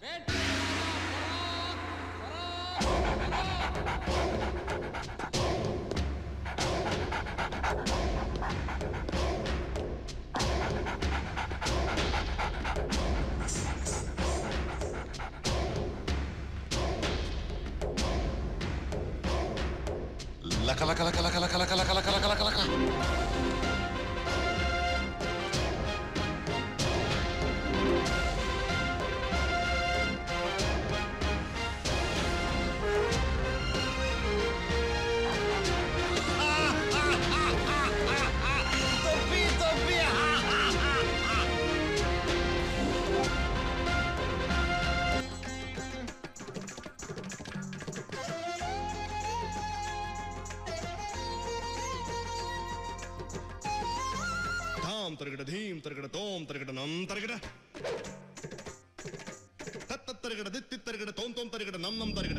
లక లక లక లక లక లక లక లక లక లక లక ధాం తరగడ ధీం తరగడ తోం తరగడ నం తరగడ తత్త తరగడ దిత్తి తరగడ తోం తోం తరగడ నం నం తరగడ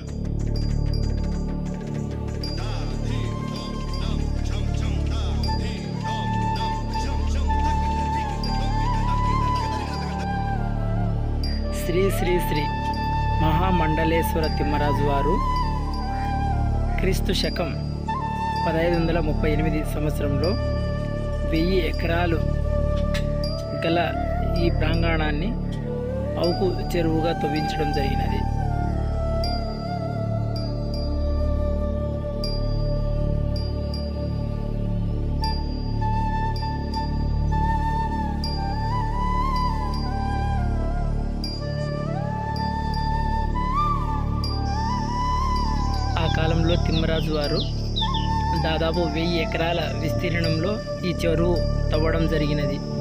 దా ధీం తోం నం ఛం ఛం దా ధీం తోం నం ఛం ఛం తక్కిట దిక్కిట తొక్కిట తక్కిట తగదరిగడ తగద శ్రీ శ్రీ శ్రీ మహామండలేశ్వర తిమ్మరాజు వారు క్రీస్తు శకం పదహైదు వందల ముప్పై ఎనిమిది సంవత్సరంలో వెయ్యి ఎకరాలు గల ఈ ప్రాంగణాన్ని అవుకు చెరువుగా తవ్వించడం జరిగినది ఆ కాలంలో తిమ్మరాజు వారు దాదాపు వెయ్యి ఎకరాల విస్తీర్ణంలో ఈ చెరువు తవ్వడం జరిగినది